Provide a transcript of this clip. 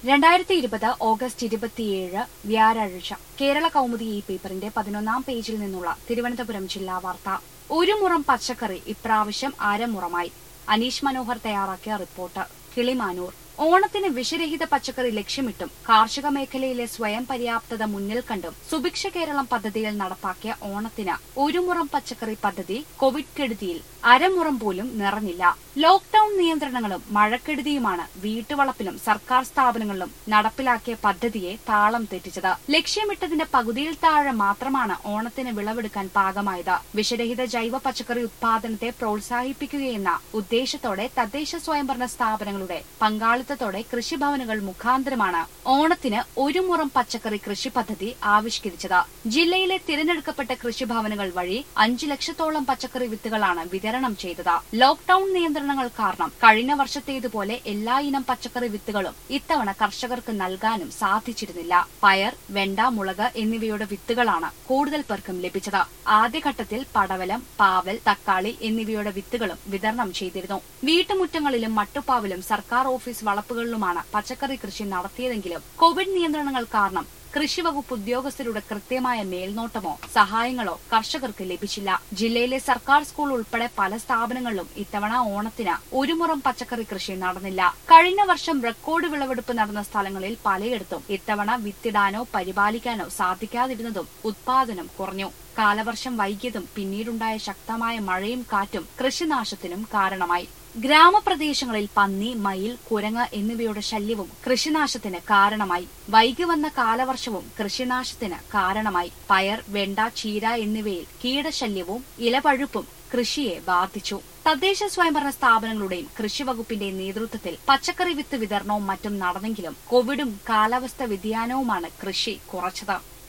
രണ്ടായിരത്തി ഇരുപത് ഓഗസ്റ്റ് ഇരുപത്തിയേഴ് വ്യാഴാഴ്ച കേരള കൗമുദി ഈ പേപ്പറിന്റെ പതിനൊന്നാം പേജിൽ നിന്നുള്ള തിരുവനന്തപുരം ജില്ലാ വാർത്ത ഒരു മുറം പച്ചക്കറി ഇപ്രാവശ്യം അരമുറമായി അനീഷ് മനോഹർ തയ്യാറാക്കിയ റിപ്പോർട്ട് കിളിമാനൂർ ഓണത്തിന് വിഷരഹിത പച്ചക്കറി ലക്ഷ്യമിട്ടും കാർഷിക മേഖലയിലെ സ്വയം പര്യാപ്തത മുന്നിൽ കണ്ടും സുഭിക്ഷ കേരളം പദ്ധതിയിൽ നടപ്പാക്കിയ ഓണത്തിന് ഒരു മുറം പച്ചക്കറി പദ്ധതി കോവിഡ് കെടുതിയിൽ അരമുറം പോലും നിറഞ്ഞില്ല ലോക്ഡൌൺ നിയന്ത്രണങ്ങളും മഴക്കെടുതിയുമാണ് വീട്ടുവളപ്പിലും സർക്കാർ സ്ഥാപനങ്ങളിലും നടപ്പിലാക്കിയ പദ്ധതിയെ താളം തെറ്റിച്ചത് ലക്ഷ്യമിട്ടതിന്റെ പകുതിയിൽ താഴെ മാത്രമാണ് ഓണത്തിന് വിളവെടുക്കാൻ പാകമായത് വിഷരഹിത ജൈവ പച്ചക്കറി ഉത്പാദനത്തെ പ്രോത്സാഹിപ്പിക്കുകയെന്ന ഉദ്ദേശത്തോടെ തദ്ദേശ സ്വയംഭരണ സ്ഥാപനങ്ങളുടെ പങ്കാളിത്തത്തോടെ കൃഷിഭവനുകൾ മുഖാന്തരമാണ് ഓണത്തിന് ഒരു മുറം പച്ചക്കറി കൃഷി പദ്ധതി ആവിഷ്കരിച്ചത് ജില്ലയിലെ തിരഞ്ഞെടുക്കപ്പെട്ട കൃഷിഭവനുകൾ വഴി അഞ്ചു ലക്ഷത്തോളം പച്ചക്കറി വിത്തുകളാണ് വിതരണം ചെയ്തത് ലോക്ഡൌൺ നിയന്ത്രണങ്ങൾ കാരണം കഴിഞ്ഞ വർഷത്തേതുപോലെ എല്ലാ ഇനം പച്ചക്കറി വിത്തുകളും ഇത്തവണ കർഷകർക്ക് നൽകാനും സാധിച്ചിരുന്നില്ല പയർ വെണ്ട മുളക് എന്നിവയുടെ വിത്തുകളാണ് കൂടുതൽ പേർക്കും ലഭിച്ചത് ആദ്യഘട്ടത്തിൽ പടവലം പാവൽ തക്കാളി എന്നിവയുടെ വിത്തുകളും വിതരണം ചെയ്തിരുന്നു വീട്ടുമുറ്റങ്ങളിലും മട്ടുപ്പാവിലും സർക്കാർ ഓഫീസ് വളപ്പുകളിലുമാണ് പച്ചക്കറി കൃഷി നടത്തിയതെങ്കിലും കോവിഡ് നിയന്ത്രണങ്ങൾ കാരണം കൃഷിവകുപ്പ് ഉദ്യോഗസ്ഥരുടെ കൃത്യമായ മേൽനോട്ടമോ സഹായങ്ങളോ കർഷകർക്ക് ലഭിച്ചില്ല ജില്ലയിലെ സർക്കാർ സ്കൂൾ ഉൾപ്പെടെ പല സ്ഥാപനങ്ങളിലും ഇത്തവണ ഓണത്തിന് ഒരു മുറം പച്ചക്കറി കൃഷി നടന്നില്ല കഴിഞ്ഞ വർഷം റെക്കോർഡ് വിളവെടുപ്പ് നടന്ന സ്ഥലങ്ങളിൽ പലയിടത്തും ഇത്തവണ വിത്തിടാനോ പരിപാലിക്കാനോ സാധിക്കാതിരുന്നതും ഉത്പാദനം കുറഞ്ഞു കാലവർഷം വൈകിയതും പിന്നീടുണ്ടായ ശക്തമായ മഴയും കാറ്റും കൃഷിനാശത്തിനും കാരണമായി ഗ്രാമപ്രദേശങ്ങളിൽ പന്നി മയിൽ കുരങ്ങ് എന്നിവയുടെ ശല്യവും കൃഷിനാശത്തിന് കാരണമായി വൈകി വന്ന കാലവർഷവും കൃഷിനാശത്തിന് കാരണമായി പയർ വെണ്ട ചീര എന്നിവയിൽ കീടശല്യവും ഇലപഴുപ്പും കൃഷിയെ ബാധിച്ചു തദ്ദേശ സ്വയംഭരണ സ്ഥാപനങ്ങളുടെയും കൃഷിവകുപ്പിന്റെയും നേതൃത്വത്തിൽ പച്ചക്കറി വിത്ത് വിതരണവും മറ്റും നടന്നെങ്കിലും കോവിഡും കാലാവസ്ഥ വ്യതിയാനവുമാണ് കൃഷി കുറച്ചത്